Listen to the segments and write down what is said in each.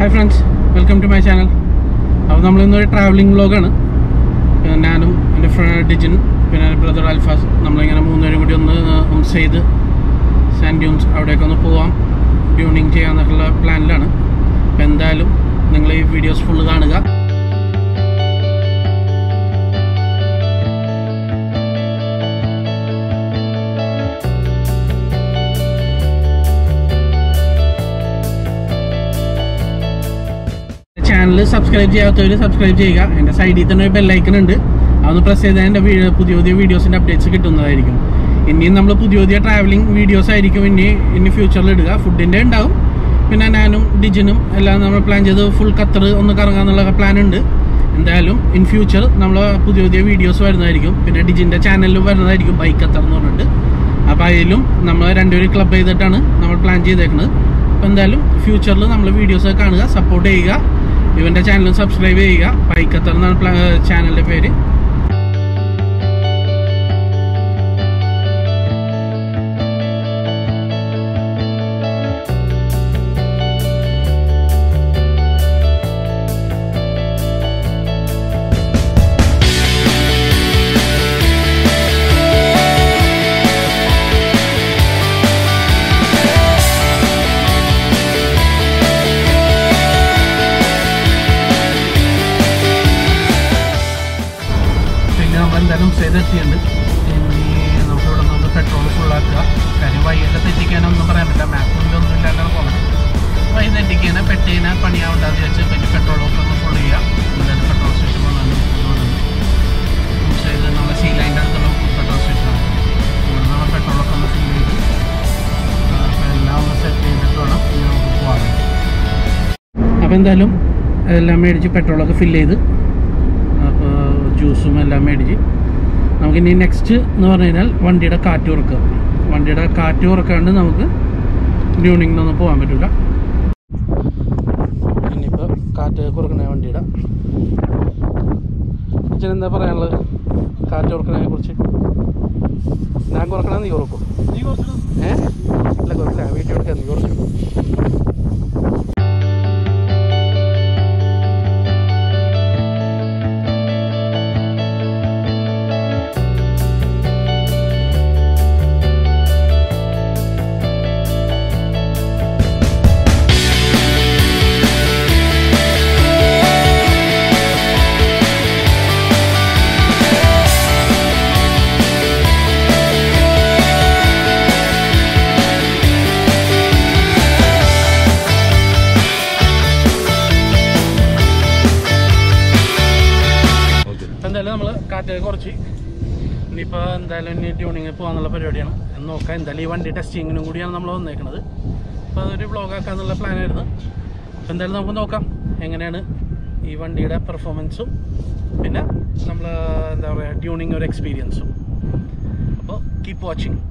Hi friends welcome to my channel അപ്പോൾ നമ്മളിന്നൊരു travelling വ്ളോഗാണ് ഞാനും എൻ്റെ ഫ്രണ്ട് ഡിജിൻ പിന്നെ ബ്രദർ അൽഫാസ് നമ്മളിങ്ങനെ മൂന്നുപേരും കൂടി ഒന്ന് ഒന്ന് ചെയ്ത് സാൻഡ് ഡ്യൂൺസ് അവിടേക്ക് ഒന്ന് പോവാം ഡ്യൂണിങ് ചെയ്യാന്നൊക്കെയുള്ള പ്ലാനിലാണ് അപ്പോൾ എന്തായാലും നിങ്ങൾ ഈ വീഡിയോസ് ഫുള്ള് കാണുക ചാനൽ സബ്സ്ക്രൈബ് ചെയ്യാത്തവർ സബ്സ്ക്രൈബ് ചെയ്യുക എൻ്റെ സൈഡിൽ തന്നെ ഒരു ബെല്ലൈക്കൺ ഉണ്ട് അതൊന്ന് പ്രസ് ചെയ്താൽ എൻ്റെ വീ- പുതിയ പുതിയ വീഡിയോസിൻ്റെ അപ്ഡേറ്റ്സ് കിട്ടുന്നതായിരിക്കും ഇനിയും നമ്മൾ പുതിയ പുതിയ ട്രാവലിംഗ് വീഡിയോസ് ആയിരിക്കും ഇനി ഇനി ഫ്യൂച്ചറിൽ ഇടുക ഫുഡിൻ്റെ ഉണ്ടാവും പിന്നെ ഞാനും ഡിജിനും എല്ലാം നമ്മൾ പ്ലാൻ ചെയ്ത് ഫുൾ ഖത്തർ ഒന്ന് കറങ്ങാന്നുള്ള പ്ലാൻ ഉണ്ട് എന്തായാലും ഇൻ ഫ്യൂച്ചർ നമ്മൾ പുതിയ പുതിയ വീഡിയോസ് വരുന്നതായിരിക്കും പിന്നെ ഡിജിൻ്റെ ചാനലിലും വരുന്നതായിരിക്കും ബൈക്ക് ഖത്തർ എന്ന് പറഞ്ഞിട്ട് അപ്പോൾ അതിലും നമ്മൾ രണ്ടുപേരും ക്ലബ് ചെയ്തിട്ടാണ് നമ്മൾ പ്ലാൻ ചെയ്തേക്കുന്നത് അപ്പോൾ എന്തായാലും ഫ്യൂച്ചറിൽ നമ്മൾ വീഡിയോസ് കാണുക സപ്പോർട്ട് ചെയ്യുക ഇവൻ്റെ ചാനലും സബ്സ്ക്രൈബ് ചെയ്യുക ബൈക്ക് ഖത്തർ എന്നാണ് ചാനലിൻ്റെ പേര് പിന്നെ നമ്മൾ എന്തായാലും ചെയ്തെത്തിയുണ്ട് ഇനി നമുക്ക് ഇവിടെ നിന്ന് പെട്രോൾ ഫുള്ളാക്കുക കാര്യം വൈകിട്ട് തെറ്റിക്കാനൊന്നും പറയാൻ പറ്റില്ല മാപ്പിലൊന്നും ഇല്ലാണ്ടാണ് പോകുന്നത് വൈകി തെറ്റിക്കാനെ പെട്ടീനെ പണിയാവണ്ടെന്ന് വെച്ച് പിന്നെ പെട്രോളൊക്കെ ഒന്ന് ഫുൾ ചെയ്യുക എന്തായാലും പെട്രോൾ സ്റ്റേഷൻ വന്നാണ് ചെയ്ത് നമ്മൾ സീ ലൈൻ്റെ അടുത്തുള്ള പെട്രോൾ സ്റ്റേഷനാണ് ഇവിടെ നമ്മൾ പെട്രോളൊക്കെ ഒന്ന് ഫിൽ ചെയ്ത് അപ്പോൾ എല്ലാം ഒന്ന് സെറ്റ് ചെയ്തിട്ട് വേണം ഇനി നമുക്ക് പോകാൻ അപ്പോൾ എന്തായാലും എല്ലാം മേടിച്ച് പെട്രോളൊക്കെ ഫില്ല് ചെയ്ത് അപ്പോൾ ജ്യൂസും എല്ലാം മേടിച്ച് നമുക്കിനി നെക്സ്റ്റ് എന്ന് പറഞ്ഞു കഴിഞ്ഞാൽ വണ്ടിയുടെ കാറ്റ് കുറക്കുക വണ്ടിയുടെ കാറ്റ് കുറക്കാണ്ട് നമുക്ക് ഡ്യൂണിങ്ങിനൊന്നും പോകാൻ പറ്റില്ല ഇനിയിപ്പോൾ കാറ്റ് കുറക്കണ വണ്ടിയുടെ അച്ഛൻ എന്താ പറയാനുള്ളത് കാറ്റ് കുറക്കണതിനെ കുറിച്ച് ഞാൻ കുറക്കണ നീ കുറക്കും ഏ അല്ല കുറക്കില്ല വീട്ടിൽ കൊടുക്കാൻ നീ കുറച്ചു ഇപ്പം എന്തായാലും നമ്മൾ കാറ്റ് കുറച്ച് ഇനിയിപ്പോൾ എന്തായാലും ഇനി ട്യൂണിങ് പോകാന്നുള്ള പരിപാടിയാണ് എന്ന് നോക്കാം എന്തായാലും ഈ വണ്ടി ടെസ്റ്റിങ്ങിനും കൂടിയാണ് നമ്മൾ വന്നേക്കുന്നത് അപ്പോൾ അതൊരു വ്ളോഗ് ആക്കാന്നുള്ള പ്ലാനായിരുന്നു അപ്പോൾ എന്തായാലും നമുക്ക് നോക്കാം എങ്ങനെയാണ് ഈ വണ്ടിയുടെ പെർഫോമൻസും പിന്നെ നമ്മൾ എന്താ പറയുക ട്യൂണിങ് ഒരു എക്സ്പീരിയൻസും അപ്പോൾ കീപ്പ് വാച്ചിങ്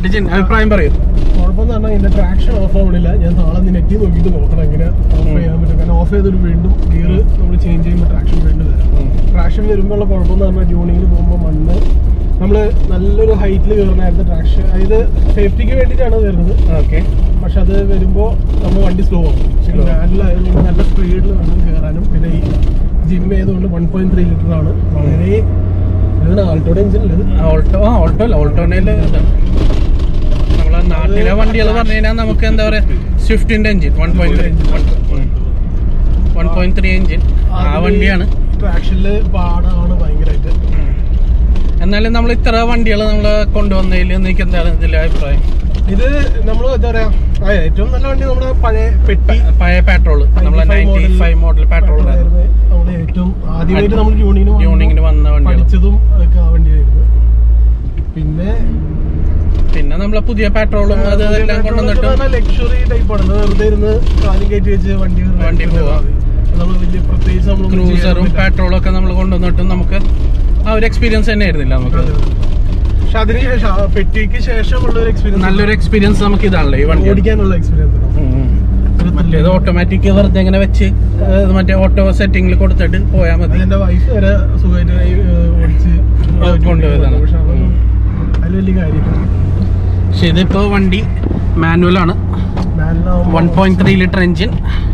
ഡിജിൻ അഭിപ്രായം പറയൂ കുഴപ്പമെന്ന് പറഞ്ഞാൽ ഇതിന്റെ ട്രാക്ഷൻ ഓഫ് ആവണില്ല ഞാൻ നാളെ ഒന്ന് നെറ്റി നോക്കിയിട്ട് നോക്കണം എങ്ങനെ ഓഫ് ചെയ്യാൻ പറ്റും കാരണം ഓഫ് ചെയ്തൊരു വീണ്ടും ഗിയർ നമ്മൾ ചേഞ്ച് ചെയ്യുമ്പോൾ ട്രാക്ഷൻ വീണ്ടും വരാം ട്രാക്ഷൻ വരുമ്പോൾ ഉള്ള കുഴപ്പമെന്ന് പറഞ്ഞാൽ ട്യൂണിങ്ങിൽ പോകുമ്പോൾ മണ്ണ് നമ്മൾ നല്ലൊരു ഹൈറ്റിൽ കയറണമായിരുന്നു ട്രാക്ഷൻ അതായത് സേഫ്റ്റിക്ക് വേണ്ടിയിട്ടാണ് വരുന്നത് ഓക്കെ പക്ഷെ അത് വരുമ്പോൾ നമ്മൾ വണ്ടി സ്ലോ ആവും Slow. ആയതുകൊണ്ട് നല്ല സ്പീഡിൽ വേണം കയറാനും പിന്നെ ഈ ജിം ചെയ്തുകൊണ്ട് വൺ പോയിന്റ് ത്രീ ലിറ്റർ ആണ് വളരെ ഇതാണ് ആൾട്ടോയുടെ എഞ്ചിനിൽ ഓൾട്ടോ ആ ഓൾട്ടോ അല്ല ഓൾട്ടോനേല് നമ്മളെ നാട്ടിലെ വണ്ടികൾ പറഞ്ഞു കഴിഞ്ഞാൽ നമുക്ക് എന്താ പറയാ സ്വിഫ്റ്റിന്റെ engine one point three one point three engine ആ വണ്ടിയാണ് ട്രാക്ഷനിൽ പാടാണ് ഭയങ്കരമായിട്ട് എന്നാലും നമ്മൾ ഇത്ര വണ്ടികൾ നമ്മൾ കൊണ്ടുവന്നതിൽ നിങ്ങൾക്ക് എന്താണ് ഇതിലെ അഭിപ്രായം ഇത് നമ്മൾ എന്താ പറയാ ആ, ഏറ്റവും നല്ല വണ്ടി നമ്മുടെ പഴയ പെട്ടി പഴയ പെട്രോൾ നമ്മളെ 95 ninety model five model petrol ആയിരുന്നു നമ്മുടെ ഏറ്റവും ആദ്യമായിട്ട് നമ്മൾ ട്യൂണിങ്ങിന് ട്യൂണിങ്ങിന് വന്ന വണ്ടികൾ പഠിച്ചതും ഒക്കെ ആ വണ്ടിയായിരുന്നു പിന്നെ പിന്നെ നമ്മളെ പുതിയ പെട്രോളും അത് എല്ലാം കൊണ്ടുവന്നിട്ടും ലക്ഷറി ടൈപ്പ് ആണ് വെറുതെ ഇരുന്ന് കാലും കയറ്റി വെച്ച് വണ്ടി വണ്ടി പോവാം. നമ്മൾ വലിയ പ്രത്യേകിച്ച് നമ്മൾ ക്രൂസറും പെട്രോളും ഒക്കെ നമ്മൾ കൊണ്ടുവന്നിട്ടും നമുക്ക് ആ ഒരു എക്സ്പീരിയൻസ് തന്നെ ആയിരുന്നില്ല നമുക്ക് പക്ഷെ അതിന് ശേഷം ആ പെട്ടിക്ക് ശേഷമുള്ള ഒരു എക്സ്പീരിയൻസ് നല്ലൊരു എക്സ്പീരിയൻസ് നമുക്ക് ഇതാണല്ലോ ഈ വണ്ടി ഓടിക്കാനുള്ള എക്സ്പീരിയൻസ് മറ്റേത് ഓട്ടോമാറ്റിക് വെറുതെ ഇങ്ങനെ വെച്ച് ഏഹ് മറ്റേ ഓട്ടോ സെറ്റിംഗിൽ കൊടുത്തിട്ട് പോയാൽ മതി എന്റെ വൈഫ് വരെ സുഖമായിട്ട് ഓടിച്ച് കൊണ്ടുപോയതാണ്. പക്ഷെ അതൊന്നും അതിൽ വലിയ കാര്യമില്ല പക്ഷെ ഇതിപ്പോ വണ്ടി മാനുവൽ ആണ് one point three litre engine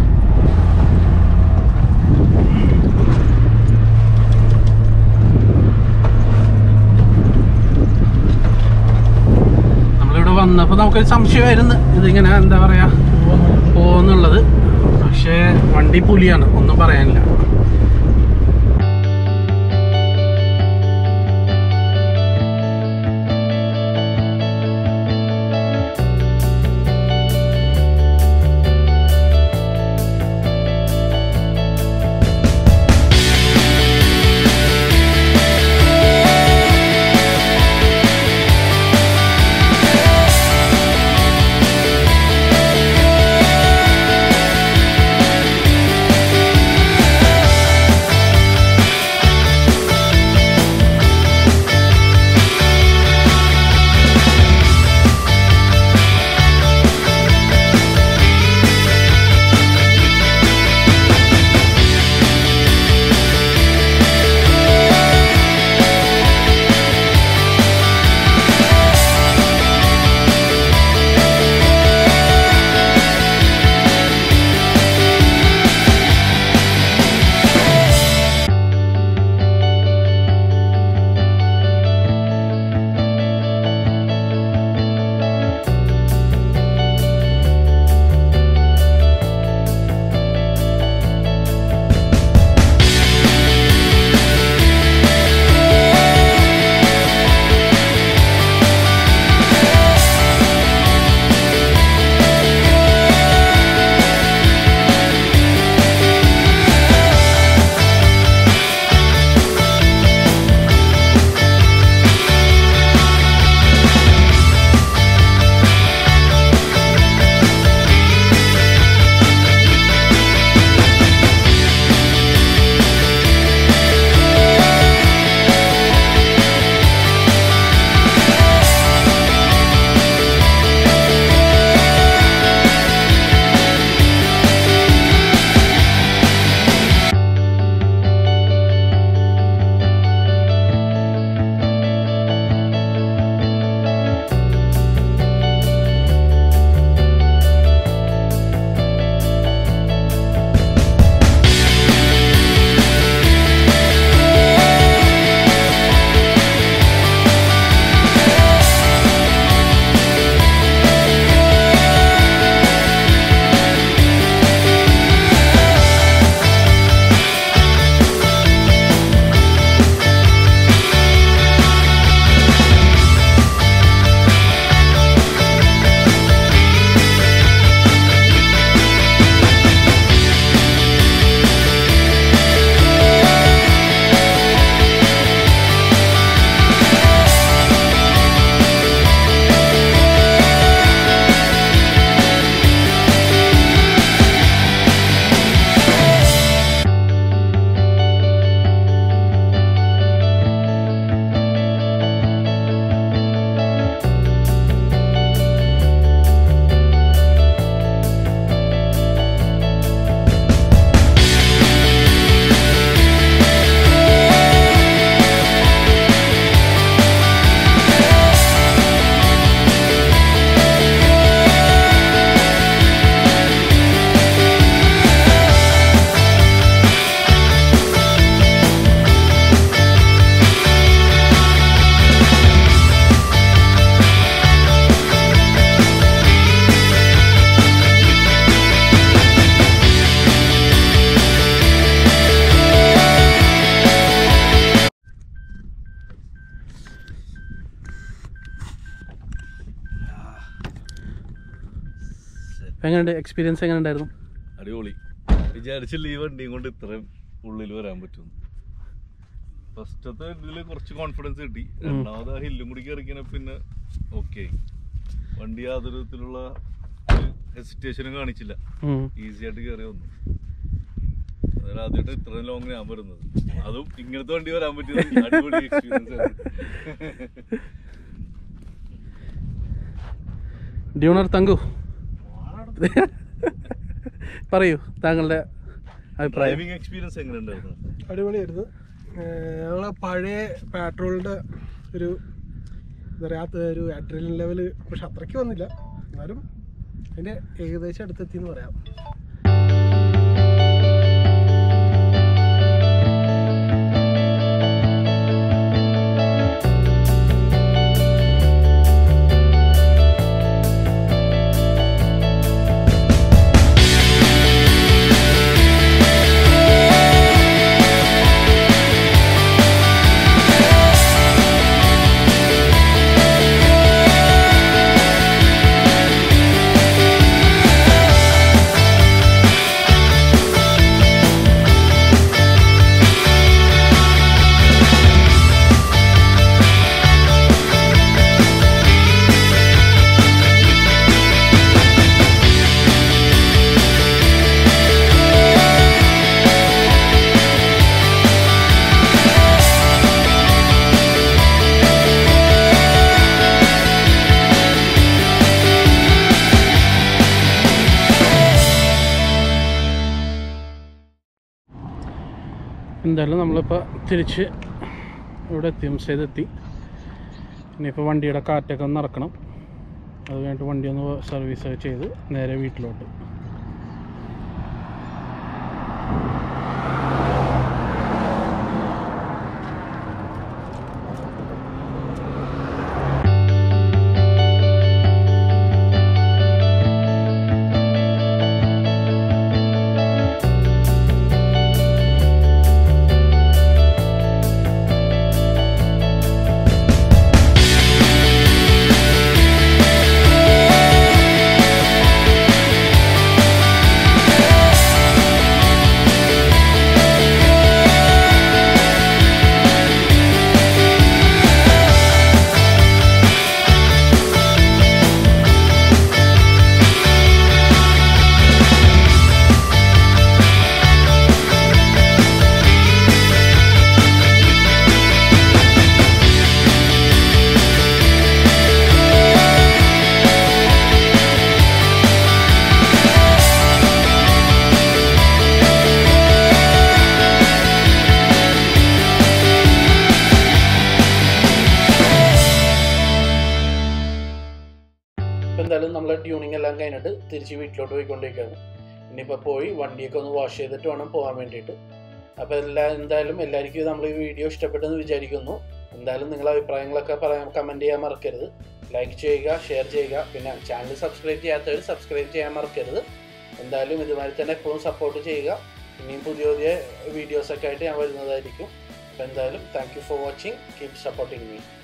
നമ്മളിവിടെ വന്നപ്പോൾ നമുക്കൊരു സംശയമായിരുന്നു ഇതിങ്ങനെ എന്താ പറയാ പോകുന്നുള്ളത് പക്ഷേ വണ്ടി പുലിയാണ് ഒന്നും പറയാനില്ല എങ്ങനെയുണ്ട് എക്സ്പീരിയൻസ് എങ്ങനെ ഉണ്ടായിരുന്നു അടിപൊളി വിചാരിച്ചില്ല ഈ വണ്ടിയും കൊണ്ട് ഇത്രയും ഉള്ളിൽ വരാൻ പറ്റും ഫസ്റ്റത്തെ ഇതിൽ കുറച്ച് കോൺഫിഡൻസ് കിട്ടി രണ്ടാമത് ആ ഹില്ലും കൂടി കയറിക്കണ പിന്നെ ഓക്കെ വണ്ടി യാതൊരു വിധത്തിലുള്ള ഹെസിറ്റേഷനും കാണിച്ചില്ല ഉം. ഈസി ആയിട്ട് കയറി വന്നു അതായത് ആദ്യമായിട്ട് ഇത്രയും ലോങ് ഞാൻ വരുന്നത് അതും ഇങ്ങനത്തെ വണ്ടി വരാൻ പറ്റിയത് അടിപൊളി എക്സ്പീരിയൻസ് ഡ്യൂണർ തങ്കു പറയൂ താങ്കളുടെ അഭിപ്രായം ഡ്രൈവിംഗ് എക്സ്പീരിയൻസ് എങ്ങനെ ഉണ്ടായിരുന്നു അടിപൊളിയായിരുന്നു ഞങ്ങൾ പഴയ പെട്രോളിൻ്റെ ഒരു എന്താ പറയുക ഒരു അഡ്രിലിൻ ലെവല് പക്ഷെ അത്രയ്ക്ക് വന്നില്ല എന്നാലും അതിൻ്റെ ഏകദേശം അടുത്തെത്തി എന്ന് പറയാം എന്തായാലും നമ്മളിപ്പോൾ തിരിച്ച് ഇവിടെ എത്തി ചെയ്തെത്തി ഇനിയിപ്പോൾ വണ്ടിയുടെ കാറ്റൊക്കെ ഒന്ന് ഇറക്കണം അത് കഴിഞ്ഞിട്ട് വണ്ടി ഒന്ന് സർവീസ് ചെയ്ത് നേരെ വീട്ടിലോട്ട് ഇപ്പം എന്തായാലും നമ്മളെ ട്യൂണിങ് എല്ലാം കഴിഞ്ഞിട്ട് തിരിച്ച് വീട്ടിലോട്ട് പോയിക്കൊണ്ടിരിക്കുകയാണ് ഇനിയിപ്പോൾ പോയി വണ്ടിയൊക്കെ ഒന്ന് വാഷ് ചെയ്തിട്ട് വേണം പോകാൻ വേണ്ടിയിട്ട് അപ്പോൾ എല്ലാ എന്തായാലും എല്ലാവർക്കും നമ്മൾ ഈ വീഡിയോ ഇഷ്ടപ്പെട്ടെന്ന് വിചാരിക്കുന്നു എന്തായാലും നിങ്ങളുടെ അഭിപ്രായങ്ങളൊക്കെ പറയാൻ കമൻറ്റ് ചെയ്യാൻ മറക്കരുത് ലൈക്ക് ചെയ്യുക ഷെയർ ചെയ്യുക പിന്നെ ചാനൽ സബ്സ്ക്രൈബ് ചെയ്യാത്തവർ സബ്സ്ക്രൈബ് ചെയ്യാൻ മറക്കരുത് എന്തായാലും ഇതുമാതിരി തന്നെ എപ്പോഴും സപ്പോർട്ട് ചെയ്യുക ഇനിയും പുതിയ പുതിയ വീഡിയോസൊക്കെ ആയിട്ട് ഞാൻ വരുന്നതായിരിക്കും അപ്പോൾ എന്തായാലും thank you for watching keep supporting me